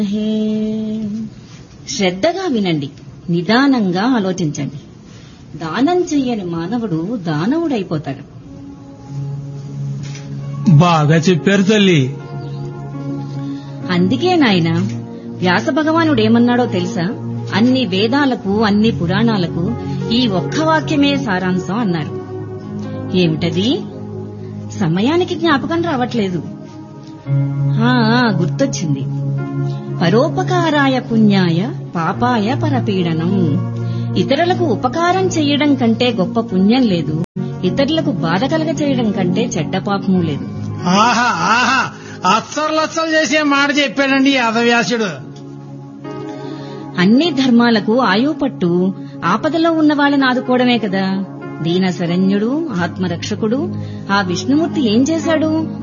హే. శ్రద్ధగా వినండి నిదానంగా ఆలోచించండి దానం చెయ్యని మానవుడు దానవుడైపోతాడు బాగా చెప్పారు తల్లి అందుకే నాయన వ్యాస భగవానుడు ఏమన్నాడో తెలుసా అన్ని వేదాలకు అన్ని పురాణాలకు ఈ ఒక్క వాక్యమే సారాంశం అన్నారు ఏమిటది సమయానికి జ్ఞాపకం రావట్లేదు ఆ, గుర్తొచ్చింది పరోపకారాయ పుణ్యాయ పాపాయ పరపీడనం ఇతరులకు ఉపకారం చేయడం కంటే గొప్ప పుణ్యం లేదు ఇతరులకు బాధ కలగ చేయడం కంటే చెడ్డ పాపము లేదు ఆహా ఆహా అచ్చర్లచ్చలు చేసే మాట చెప్పాడండి యాదవ్యాసుడు అన్ని ధర్మాలకు ఆయువు పట్టు ఆపదలో ఉన్న వాళ్ళని ఆదుకోవడమే కదా దీన శరణ్యుడు ఆత్మరక్షకుడు ఆ విష్ణుమూర్తి ఏం చేశాడు